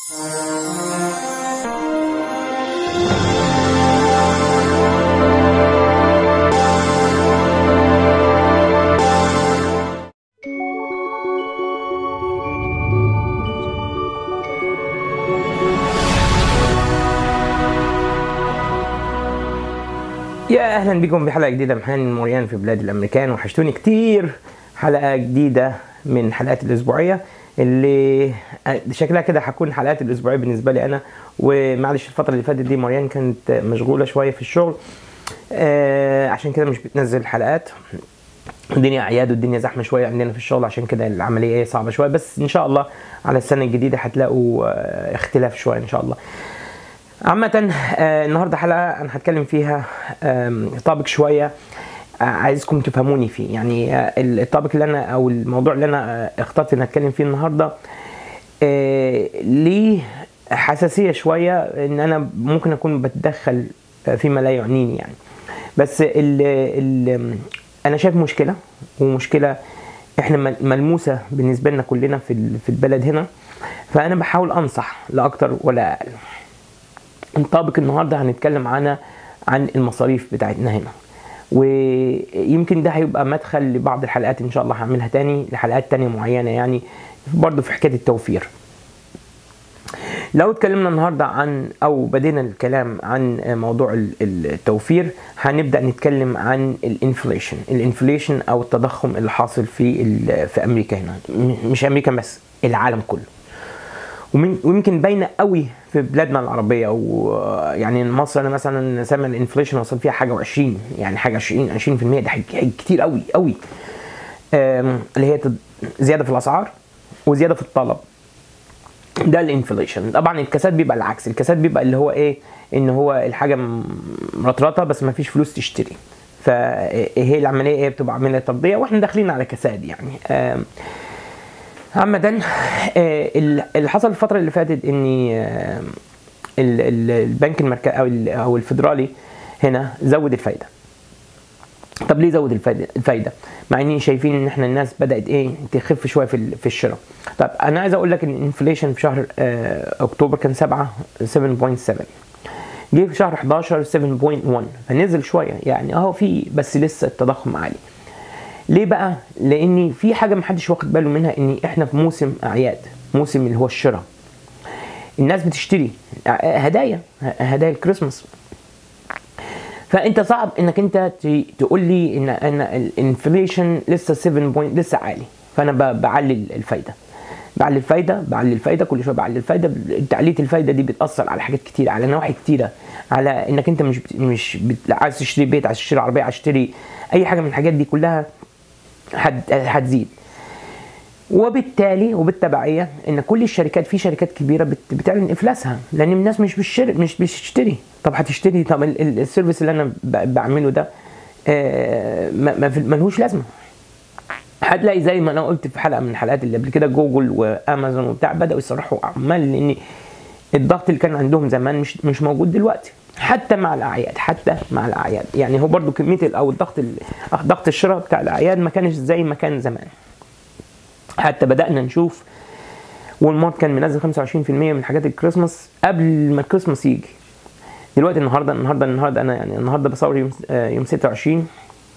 يا اهلا بكم بحلقه جديده من حنان موريان في بلاد الامريكان وحشتوني كتير حلقه جديده من حلقات الاسبوعيه اللي شكلها كده هتكون حلقات الاسبوعيه بالنسبه لي انا ومعلش الفتره اللي فاتت دي موريان كانت مشغوله شويه في الشغل آه عشان كده مش بتنزل حلقات الدنيا اعياد والدنيا زحمه شويه عندنا في الشغل عشان كده العمليه ايه صعبه شويه بس ان شاء الله على السنه الجديده هتلاقوا آه اختلاف شويه ان شاء الله عامة آه النهارده حلقة أنا هتكلم فيها طابق شوية آه عايزكم تفهموني فيه يعني آه الطابق اللي أنا أو الموضوع اللي أنا اخترت إن أتكلم فيه النهارده ليه حساسية شوية إن أنا ممكن أكون بتدخل فيما لا يعنيني يعني بس ال ال أنا شايف مشكلة ومشكلة إحنا ملموسة بالنسبة لنا كلنا في في البلد هنا فأنا بحاول أنصح لا أكتر ولا أقل. الطابق النهارده هنتكلم عن عن المصاريف بتاعتنا هنا ويمكن ده هيبقى مدخل لبعض الحلقات ان شاء الله هعملها تاني لحلقات تانية معينة يعني برضو في حكاية التوفير لو اتكلمنا النهاردة عن او بدينا الكلام عن موضوع التوفير هنبدأ نتكلم عن الانفليشن الانفليشن او التضخم اللي حاصل في في امريكا هنا مش امريكا بس العالم كله ويمكن باينه قوي في بلادنا العربيه ويعني مصر انا مثلا سامع الانفليشن وصل فيها حاجه و20 يعني حاجه 20 20% ده كتير قوي قوي اللي هي زياده في الاسعار وزياده في الطلب ده الانفليشن طبعا الكاسات بيبقى العكس الكاسات بيبقى اللي هو ايه ان هو الحاجه مرطرطه بس ما فيش فلوس تشتري فهي العمليه ايه بتبقى عمليه طرديه واحنا داخلين على كساد يعني عامة اللي حصل الفترة اللي فاتت ان البنك المركزي او او الفدرالي هنا زود الفايدة. طب ليه زود الفايدة؟ الفايدة مع ان شايفين ان احنا الناس بدأت ايه تخف شوية في في الشراء. طب انا عايز اقول لك ان الانفليشن في شهر اكتوبر كان 7 7.7 جه في شهر 11 7.1 فنزل شوية يعني اهو في بس لسه التضخم عالي. ليه بقى؟ لان في حاجه محدش واخد باله منها ان احنا في موسم اعياد موسم اللي هو الشراء الناس بتشتري هدايا هدايا الكريسماس فانت صعب انك انت تقول لي ان ان الانفليشن لسه 7 بوينت لسه عالي فانا بعلي الفايده بعلي الفايده بعلي الفايده كل شويه بعلي الفايده تعليه الفايده دي بتاثر على حاجات كتير على نواحي كتيره على انك انت مش مش عايز تشتري بيت عايز تشتري عربيه عايز تشتري اي حاجه من الحاجات دي كلها هتزيد وبالتالي وبالتبعيه ان كل الشركات في شركات كبيره بتعلن افلاسها لان الناس مش بتشتري مش بتشتري طب هتشتري طب السيرفيس اللي انا بعمله ده ملهوش لازمه هتلاقي زي ما انا قلت في حلقه من الحلقات اللي قبل كده جوجل وامازون وبتاع بداوا يصرحوا عمال لان الضغط اللي كان عندهم زمان مش مش موجود دلوقتي حتى مع الاعياد حتى مع الاعياد يعني هو برضو كميه او الضغط ضغط الشراء بتاع الاعياد ما كانش زي ما كان زمان حتى بدانا نشوف والمارت كان منزل 25% من حاجات الكريسماس قبل ما الكريسماس يجي دلوقتي النهارده النهارده النهارده انا يعني النهارده بصور يوم يوم 26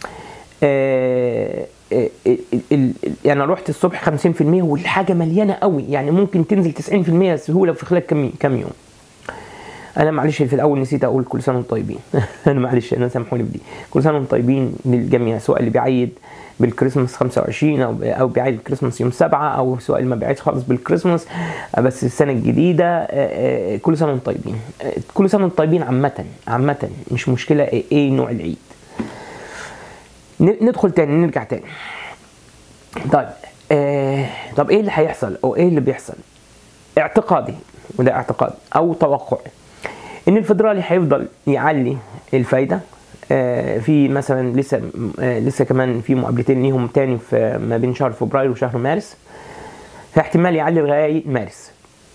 آه يعني رحت الصبح 50% والحاجه مليانه قوي يعني ممكن تنزل 90% سهوله في خلال كم كام يوم انا معلش في الاول نسيت اقول كل سنه وانتم طيبين انا معلش انا سامحوني بدي كل سنه وانتم طيبين للجميع سواء اللي بيعيد بالكريسماس 25 او او بيعيد الكريسماس يوم 7 او سواء اللي ما بيعيدش خالص بالكريسماس بس السنه الجديده كل سنه وانتم طيبين كل سنه وانتم طيبين عامه عامه مش مشكله ايه نوع العيد ندخل تاني نرجع تاني طيب آه طب ايه اللي هيحصل او ايه اللي بيحصل اعتقادي وده اعتقاد او توقعي ان الفدرالي هيفضل يعلي الفايده آه في مثلا لسه آه لسه كمان في مقابلتين ليهم تاني في ما بين شهر فبراير وشهر مارس فاحتمال يعلي لغايه مارس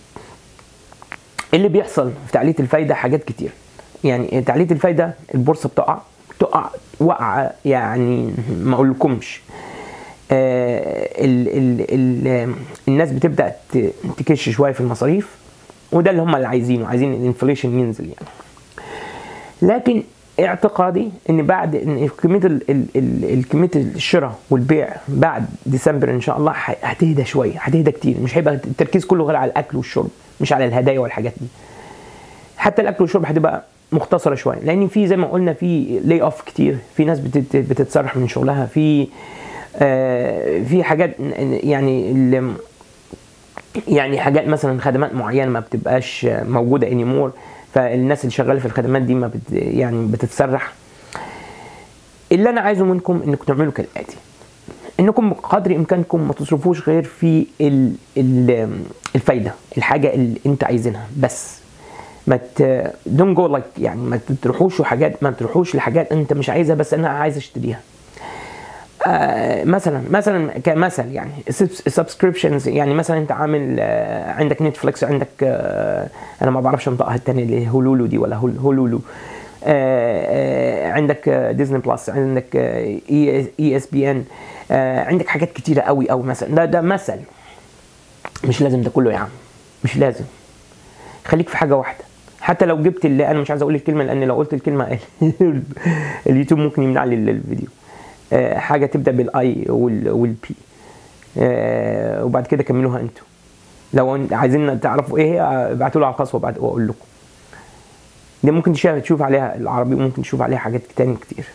اللي بيحصل في تعليه الفايده حاجات كتير يعني تعليه الفايده البورصه بتقع تقع وقعه يعني ما اقولكمش آه ال ال ال الناس بتبدا تكش شويه في المصاريف وده اللي هم اللي عايزينه عايزين الانفليشن ينزل يعني لكن اعتقادي ان بعد ان كميه ال- ال- ال- كميه الشراء والبيع بعد ديسمبر ان شاء الله ح- هتهدى شويه هتهدى كتير مش هيبقى التركيز كله غير على الاكل والشرب مش على الهدايا والحاجات دي حتى الاكل والشرب هتبقى مختصره شويه لان في زي ما قلنا في لاي اوف كتير في ناس بتت- بتتسرح من شغلها في آه، في حاجات يعني ال- يعني حاجات مثلا خدمات معينه ما بتبقاش موجوده انيمور فالناس اللي شغاله في الخدمات دي ما بت يعني بتتسرح اللي انا عايزه منكم انكم تعملوا كالاتي انكم بقدر امكانكم ما تصرفوش غير في ال ال الفايده الحاجه اللي انت عايزينها بس ما ت دون جو لايك يعني ما تروحوش حاجات ما تروحوش لحاجات انت مش عايزها بس انا عايز اشتريها آه، مثلا مثلا كمثل يعني سبسكريبشنز يعني مثلا انت عامل آه، عندك نتفليكس عندك آه، انا ما بعرفش انطقها الثانيه اللي هي هولولو دي ولا هول- هولولو آه، آه، عندك آه، ديزني بلس عندك اي اس بي ان عندك حاجات كتيره قوي قوي مثلا ده ده مثل مش لازم ده كله يا عم مش لازم خليك في حاجه واحده حتى لو جبت اللي انا مش عايز اقول الكلمه لان لو قلت الكلمه اليوتيوب ممكن يمنع لي الفيديو آه، حاجه تبدا بالاي والبي وبعد كده كملوها انتوا لو انت عايزين تعرفوا ايه هي ابعتوا لي على الخاص وبعد واقول لكم دي ممكن تشوف تشوف عليها العربي وممكن تشوف عليها حاجات تاني كتير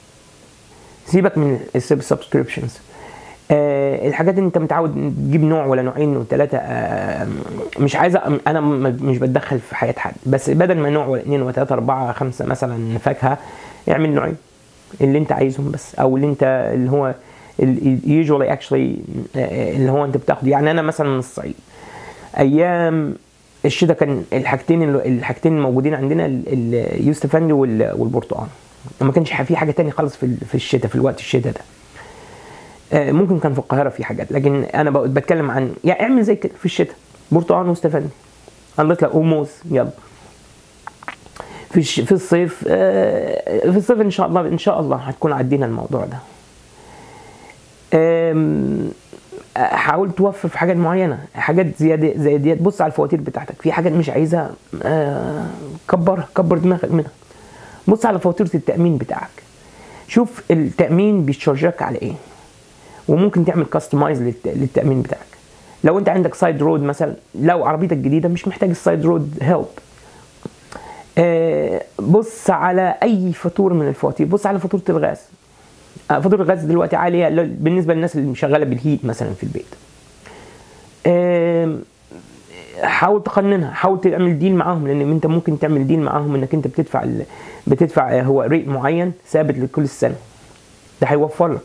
سيبك من السبسكريبشنز آه الحاجات اللي انت متعود تجيب نوع ولا نوعين وثلاثه آه مش عايزه انا م- مش بتدخل في حياه حد بس بدل ما نوع ولا اثنين ولا ثلاثه اربعه خمسه مثلا فاكهه اعمل نوعين اللي انت عايزهم بس او اللي انت اللي هو يوجوالي اكشلي اللي هو انت بتاخده يعني انا مثلا من الصعيد ايام الشتاء كان الحاجتين اللي- الحاجتين الموجودين عندنا ال- اليوسف افندي وال- والبرتقال ما كانش في حاجه تانية خالص في ال- في الشتاء في الوقت الشتاء ده آه، ممكن كان في القاهره في حاجات لكن انا بق- بتكلم عن يعني اعمل زي كده في الشتاء برتقال واستفندي قلت لك وموز يلا في الش... في الصيف آه، في الصيف ان شاء الله ان شاء الله هتكون عدينا الموضوع ده آم، حاول توفر في حاجات معينه حاجات زياده زيادات بص على الفواتير بتاعتك في حاجات مش عايزها آه، كبرها كبر دماغك منها بص على فاتوره التامين بتاعك شوف التامين بيتشارجك على ايه وممكن تعمل كاستمايز للتامين بتاعك لو انت عندك سايد رود مثلا لو عربيتك جديده مش محتاج السايد رود هيلب آه، بص على اي فاتوره من الفواتير بص على فاتوره الغاز آه، فاتوره الغاز دلوقتي عاليه ل- بالنسبه للناس اللي شغاله بالهيت مثلا في البيت آم، حاول تقننها حاول تعمل ديل معاهم لان انت ممكن تعمل ديل معاهم انك انت بتدفع ال- بتدفع آه، هو ريت معين ثابت لكل السنه ده هيوفر لك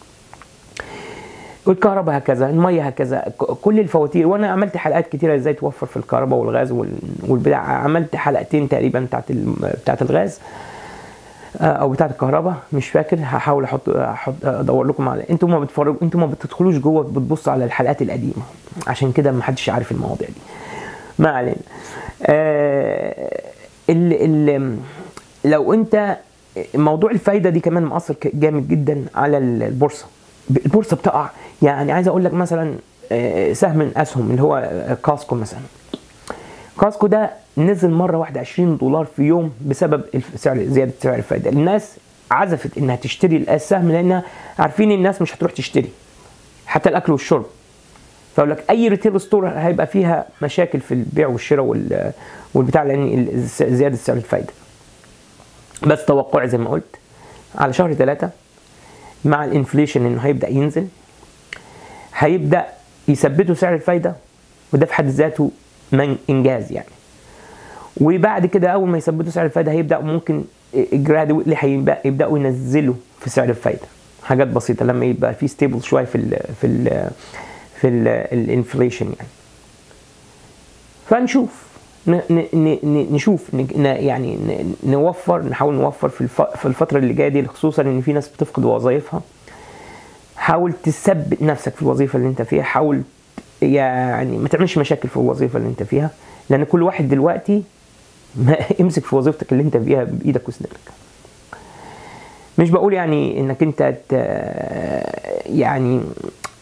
والكهرباء هكذا الميه هكذا ك- كل الفواتير وانا عملت حلقات كتيره ازاي توفر في الكهرباء والغاز وال- والبتاع عملت حلقتين تقريبا بتاعت ال- بتاعت الغاز آه، او بتاعت الكهرباء مش فاكر هحاول احط احط ادور لكم على انتوا ما بتفرجوا انتوا ما بتدخلوش جوه بتبصوا على الحلقات القديمه عشان كده ما حدش عارف المواضيع دي ما علينا آه ال ال لو انت موضوع الفايده دي كمان مؤثر ك- جامد جدا على ال- البورصه البورصه بتقع يعني عايز اقول لك مثلا آه، سهم من اسهم اللي هو آه، كاسكو مثلا كاسكو ده نزل مره واحده 20 دولار في يوم بسبب الف- سعر زياده سعر الفائده الناس عزفت انها تشتري السهم لانها عارفين الناس مش هتروح تشتري حتى الاكل والشرب فاقول لك اي ريتيل ستور هيبقى فيها مشاكل في البيع والشراء وال- والبتاع لان ال- زياده سعر الفائده بس توقعي زي ما قلت على شهر ثلاثة مع الانفليشن انه هيبدا ينزل هيبدا يثبتوا سعر الفايده وده في حد ذاته من انجاز يعني وبعد كده اول ما يثبتوا سعر الفايده هيبدا ممكن جرادويتلي هيبداوا ينزلوا في سعر الفايده حاجات بسيطه لما يبقى في ستيبل شويه في ال في ال في الانفليشن يعني فنشوف ن- ن- ن- نشوف ن- ن- يعني ن- نوفر نحاول نوفر في الف- في الفتره اللي جايه دي خصوصا ان في ناس بتفقد وظائفها حاول تثبت نفسك في الوظيفه اللي انت فيها حاول يعني ما تعملش مشاكل في الوظيفه اللي انت فيها لان كل واحد دلوقتي ما امسك في وظيفتك اللي انت فيها بايدك واسنانك مش بقول يعني انك انت ت- يعني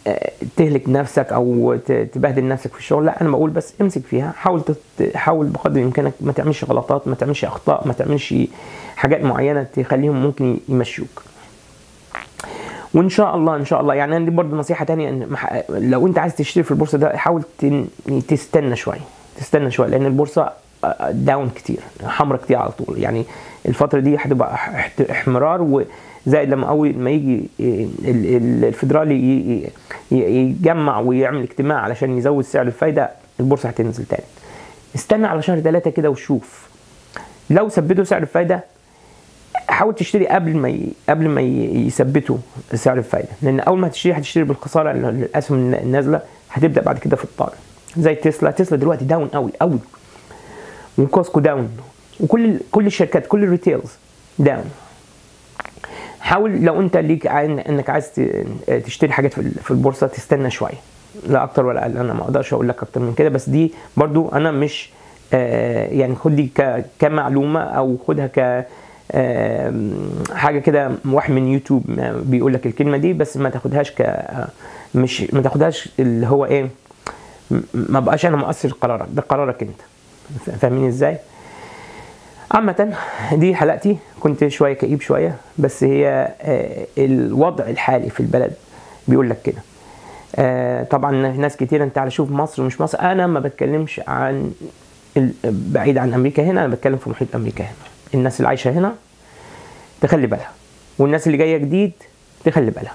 آه، تهلك نفسك او ت- تبهدل نفسك في الشغل لا انا بقول بس امسك فيها حاول تت- حاول بقدر الامكان ما تعملش غلطات ما تعملش اخطاء ما تعملش حاجات معينه تخليهم ممكن يمشوك وان شاء الله ان شاء الله يعني انا دي برضه نصيحه تانية ان مح- لو انت عايز تشتري في البورصه ده حاول تن- تستنى شويه تستنى شويه لان البورصه داون كتير حمرا كتير على طول يعني الفتره دي هتبقى احت- احمرار وزائد لما اول ما يجي ال- ال- الفدرالي ي- ي- يجمع ويعمل اجتماع علشان يزود سعر الفايده البورصه هتنزل تاني استنى على شهر ثلاثة كده وشوف لو ثبتوا سعر الفايده حاول تشتري قبل ما ي... قبل ما ي... يثبتوا سعر الفايده لان اول ما هتشتري هتشتري بالخساره لأن الاسهم الن- النازله هتبدا بعد كده في الطالع زي تسلا تسلا دلوقتي داون قوي قوي وكوسكو داون وكل كل الشركات كل الريتيلز داون حاول لو انت ليك عاين انك عايز ت- تشتري حاجات في ال- في البورصه تستنى شويه لا اكتر ولا اقل انا ما اقدرش اقول لك اكتر من كده بس دي برضو انا مش آه، يعني خد دي ك- كمعلومه او خدها ك آم، حاجه كده واحد من يوتيوب ما بيقول لك الكلمه دي بس ما تاخدهاش ك مش ما تاخدهاش اللي هو ايه م- ما بقاش انا مؤثر في قرارك ده قرارك انت فاهمين ازاي عامة دي حلقتي كنت شوية كئيب شوية بس هي آه، الوضع الحالي في البلد بيقول لك كده آه، طبعا ناس كتير انت على شوف مصر ومش مصر انا ما بتكلمش عن ال- بعيد عن امريكا هنا انا بتكلم في محيط امريكا هنا الناس اللي عايشه هنا تخلي بالها والناس اللي جايه جديد تخلي بالها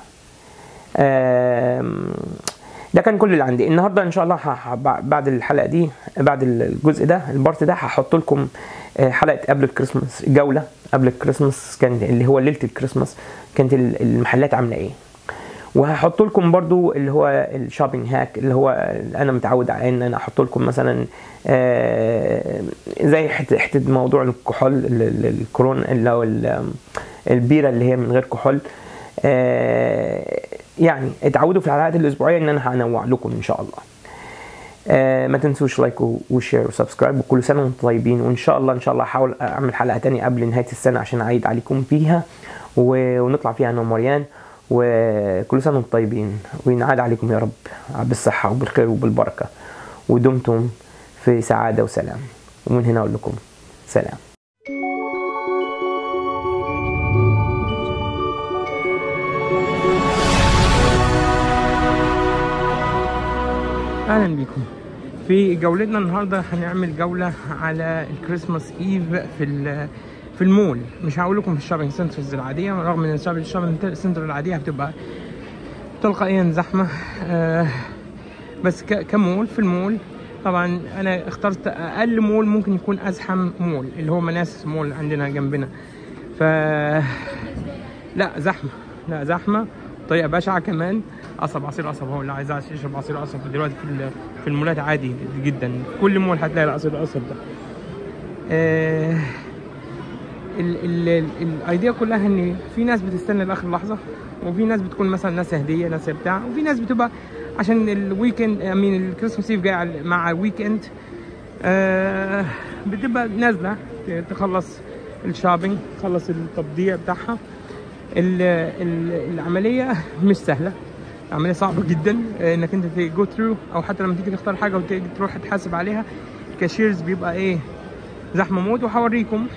آم، ده كان كل اللي عندي النهارده ان شاء الله ه- ه- بعد الحلقه دي بعد الجزء ده البارت ده هحط لكم آه، حلقه قبل الكريسماس جوله قبل الكريسماس كان اللي هو ليله الكريسماس كانت ال- المحلات عامله ايه وهحط لكم برضو اللي هو الشوبينج هاك اللي هو انا متعود على ان انا احط لكم مثلا آه، زي حته حته موضوع الكحول ال- ال- الكورونا اللي هو ال- البيره اللي هي من غير كحول آه، يعني اتعودوا في الحلقات الاسبوعيه ان انا هنوع لكم ان شاء الله آه، ما تنسوش لايك و- وشير وسبسكرايب وكل سنه وانتم طيبين وان شاء الله ان شاء الله هحاول اعمل حلقه تانية قبل نهايه السنه عشان اعيد عليكم فيها و- ونطلع فيها انا ومريان وكل سنه وانتم طيبين وينعاد عليكم يا رب بالصحه وبالخير وبالبركه ودمتم في سعاده وسلام ومن هنا اقول لكم سلام اهلا بيكم في جولتنا النهارده هنعمل جوله على الكريسماس ايف في ال- في المول مش هقول لكم في الشوبينج سنترز العاديه رغم ان الشوبينج سنتر العاديه بتبقى تلقائيا زحمه آه بس ك- كمول في المول طبعا انا اخترت اقل مول ممكن يكون ازحم مول اللي هو مناس مول عندنا جنبنا ف لا زحمه لا زحمه طريقه بشعه كمان قصب عصير قصب هو اللي عايز يشرب عصير قصب دلوقتي في ال- في المولات عادي جدا كل مول هتلاقي العصير القصب ده آه ال- ال- ال- الايديا كلها ان في ناس بتستنى لاخر لحظه وفي ناس بتكون مثلا ناس هديه ناس بتاع وفي ناس بتبقى عشان الويكند امين الكريسماس ايف جاي على- مع ويكند آه بتبقى نازله ت- تخلص الشوبينج تخلص التبضيع بتاعها ال- ال- العمليه مش سهله عمليه صعبه جدا آه، انك انت جو ثرو او حتى لما تيجي تختار حاجه وتيجي تروح تحاسب عليها الكاشيرز بيبقى ايه زحمه موت وهوريكم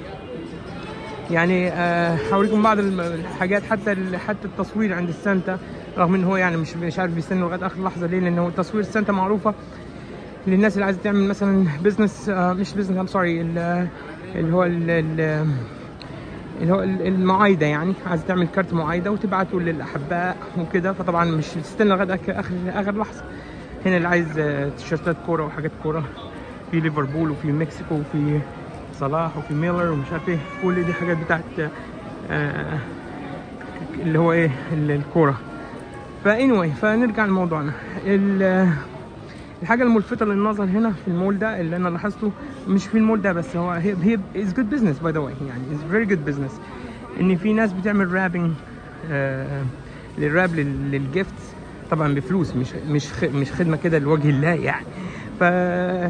يعني آه، هوريكم بعض الم- الحاجات حتى ال- حتى التصوير عند السانتا رغم ان هو يعني مش مش عارف بيستنوا لغايه اخر لحظه ليه لان هو تصوير السانتا معروفه للناس اللي عايزه تعمل مثلا بزنس مش بزنس ام سوري اللي هو ال- ال- اللي هو ال- المعايده يعني عايزه تعمل كارت معايده وتبعته للاحباء وكده فطبعا مش تستنى لغايه آخر- اخر اخر لحظه هنا اللي عايز آه، تيشيرتات كوره وحاجات كوره في ليفربول وفي مكسيكو وفي صلاح وفي ميلر ومش عارف ايه كل دي حاجات بتاعت آه، اللي هو ايه ال- الكوره فاني فنرجع لموضوعنا ال- الحاجة الملفتة للنظر هنا في المول ده اللي أنا لاحظته مش في المول ده بس هو هي هي is good business by the way يعني is very good business إن في ناس بتعمل رابنج آه للراب لل- للجيفت طبعا بفلوس مش مش خ- مش خدمة كده لوجه الله يعني ف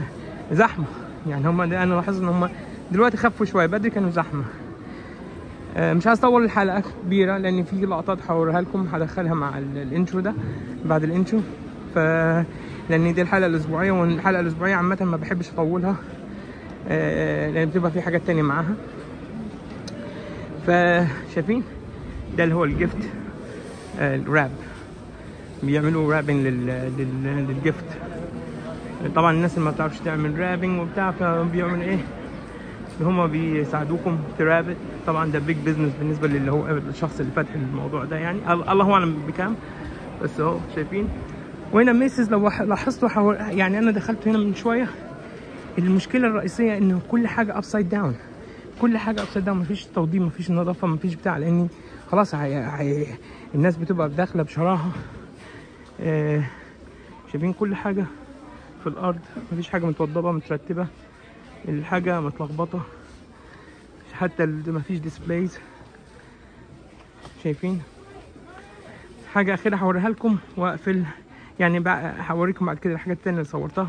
زحمة يعني هم انا لاحظت ان هم دلوقتي خفوا شوية بدري كانوا زحمة آه، مش عايز اطول الحلقه كبيره لان في لقطات هوريها لكم هدخلها مع ال- الانترو ده بعد الانترو ف لان دي الحلقه الاسبوعيه والحلقه الاسبوعيه عامه ما بحبش اطولها آه، لان بتبقى في حاجات تانية معاها فشايفين ده اللي هو الجفت آه، الراب بيعملوا رابنج لل... لل... للجفت طبعا الناس اللي ما بتعرفش تعمل رابنج وبتاع فبيعمل ايه هم بيساعدوكم ترابط طبعا ده بيج بزنس بالنسبه للي هو الشخص اللي فاتح الموضوع ده يعني ال- الله اعلم بكام بس اهو شايفين وهنا ميسز لو ح- لاحظتوا حو... يعني انا دخلت هنا من شويه المشكله الرئيسيه ان كل حاجه ابسايد داون كل حاجه ابسايد داون مفيش توضيب مفيش نظافه مفيش بتاع لاني خلاص هي... هي... الناس بتبقى داخله بشراهه آه... شايفين كل حاجه في الارض مفيش حاجه متوضبه مترتبه الحاجه متلخبطه حتى ال- مفيش ديسبلايز شايفين حاجه اخيره هوريها لكم واقفل يعني بقى هوريكم بعد كده الحاجات التانية اللي صورتها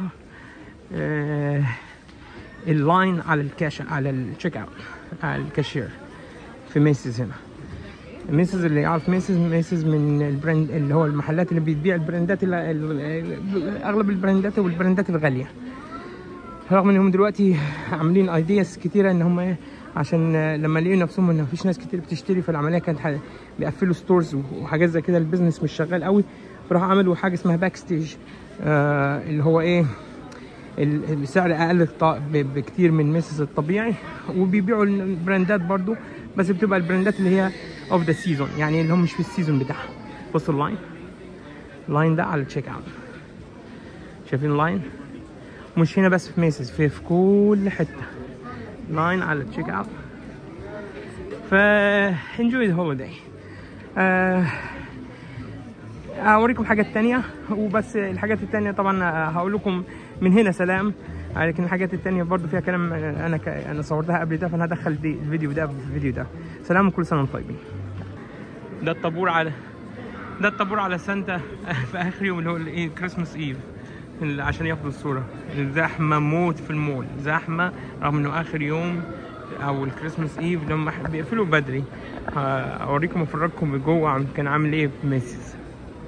آه اللاين على الكاش على التشيك اوت على الكاشير في ميسيز هنا ميسيز اللي يعرف ميسيز ميسيز من البراند اللي هو المحلات اللي بتبيع البراندات اللي ال- اغلب البراندات والبراندات الغاليه رغم انهم دلوقتي عاملين ايدياز كتيره ان هم ايه عشان آه، لما لقوا نفسهم ان مفيش ناس كتير بتشتري فالعمليه كانت ح- بيقفلوا ستورز وحاجات زي كده البيزنس مش شغال قوي فراحوا عملوا حاجه اسمها باك ستيج آه اللي هو ايه ال- بسعر اقل ط- ب- بكتير من ميسس الطبيعي وبيبيعوا البراندات برضو بس بتبقى البراندات اللي هي اوف ذا سيزون يعني اللي هم مش في السيزون بتاعهم بصوا اللاين اللاين ده على التشيك اوت شايفين اللاين مش هنا بس في ميسس في في كل حته لاين على التشيك اوت ف enjoy the holiday آه هوريكم حاجات تانية وبس الحاجات التانية طبعا هقول لكم من هنا سلام لكن الحاجات التانية برضو فيها كلام انا ك... انا صورتها قبل ده فانا هدخل دي الفيديو ده في الفيديو ده سلام وكل سنة وانتم طيبين ده الطابور على ده الطابور على سانتا في اخر يوم اللي هو الايه كريسماس ايف اللي عشان ياخدوا الصورة الزحمة موت في المول زحمة رغم انه اخر يوم او الكريسماس ايف لما بيقفلوا بدري اوريكم افرجكم جوه عم- كان عامل ايه في ميسيز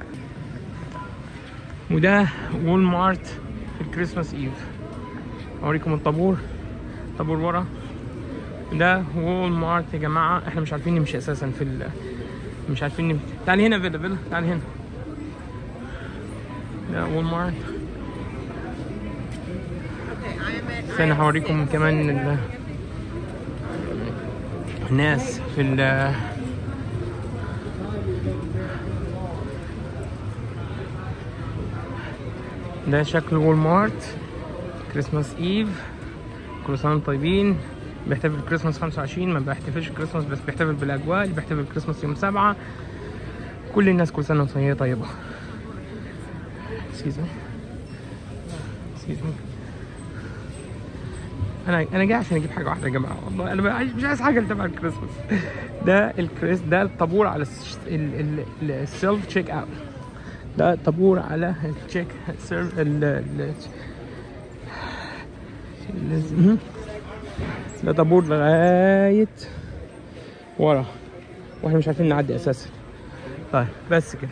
وده وول مارت في الكريسماس ايف اوريكم الطابور طابور ورا ده وول مارت يا جماعه احنا مش عارفين نمشي اساسا في ال... مش عارفين نمشي تعالي هنا فيلا فيلا تعالي هنا ده وول مارت استنى هوريكم كمان ال... الناس في ال... ده شكل وول مارت كريسماس ايف كل سنه وانتم طيبين بيحتفل كريسماس 25 ما بيحتفلش كريسماس بس بيحتفل بالاجواء اللي بيحتفل كريسماس يوم سبعة كل الناس كل سنه وهي طيبه سيزون سيزون انا انا جاي عشان اجيب حاجه واحده يا جماعه والله انا عايز- مش عايز حاجه تبع الكريسماس ده الكريس ده الطابور على الس- ال- ال- السيلف تشيك اوت ده طابور على التشيك سيرف ال ال ال- ده طابور لغاية ورا واحنا مش عارفين نعدي اساسا طيب بس كده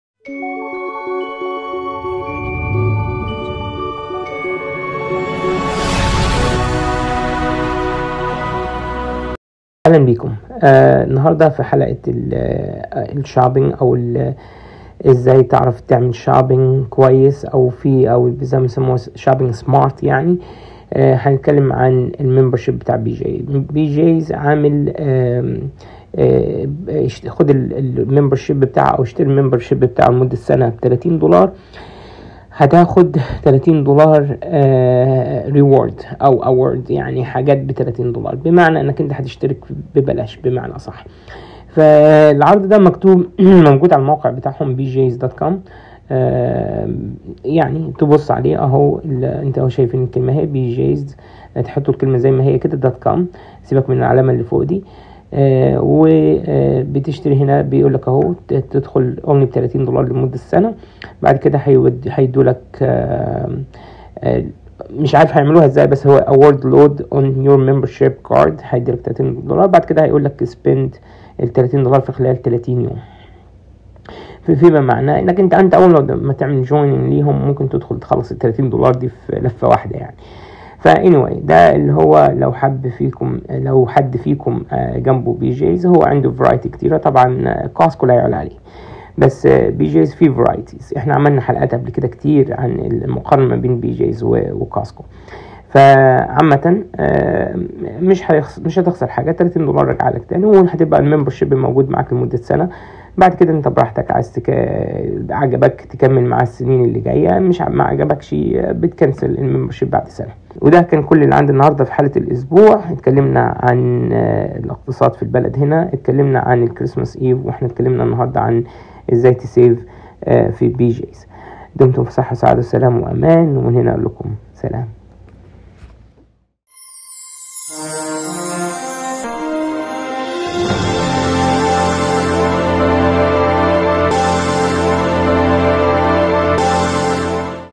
اهلا بيكم آه النهارده في حلقه ال- آه، الشوبينج او ال- ازاي تعرف تعمل شوبينج كويس او في او زي ما بيسموها شوبينج سمارت يعني آه هنتكلم عن الممبرشيب بتاع بي جي بي جيز عامل آم، آه، اشت- خد الممبرشيب بتاعه او اشتري الممبرشيب بتاعه لمده سنه ب 30 دولار هتاخد 30 دولار ريورد او اوورد يعني حاجات ب 30 دولار بمعنى انك انت هتشترك ببلاش بمعنى صح فالعرض ده مكتوب موجود على الموقع بتاعهم bjs.com يعني تبص عليه اهو ال- انت اهو شايفين الكلمه هي bjs تحطوا الكلمه زي ما هي كده دوت كوم سيبك من العلامه اللي فوق دي آه وبتشتري هنا بيقول لك اهو ت- تدخل اونلي ب 30 دولار لمده سنه بعد كده هيود هيدوا لك مش عارف هيعملوها ازاي بس هو award load on your membership card هيديلك 30 دولار بعد كده هيقول لك spend ال 30 دولار في خلال 30 يوم في فيما معناه انك انت انت اول ما تعمل جويننج ليهم ممكن تدخل تخلص ال 30 دولار دي في لفه واحده يعني فا anyway ده اللي هو لو حب فيكم لو حد فيكم آه، جنبه بي جيز هو عنده فرايتي كتيره طبعا آه، كاسكو لا يعلى عليه بس آه، بي جيز فيه فرايتيز احنا عملنا حلقات قبل كده كتير عن المقارنه ما بين بي جيز و- وكاسكو فعامة آه، مش هيخس... مش هتخسر حاجة 30 دولار رجع لك تاني وهتبقى الممبرشيب موجود معاك لمدة سنة بعد كده انت براحتك عايز تك... عجبك تكمل مع السنين اللي جاية مش ع- ما عجبكش آه، بتكنسل الممبرشيب بعد سنة وده كان كل اللي عندي النهارده في حلقة الأسبوع اتكلمنا عن آه، الاقتصاد في البلد هنا اتكلمنا عن الكريسماس ايف واحنا اتكلمنا النهارده عن ازاي تسيف آه، في بي جيز دمتم في صحة وسعادة وسلام وأمان ومن هنا أقول لكم سلام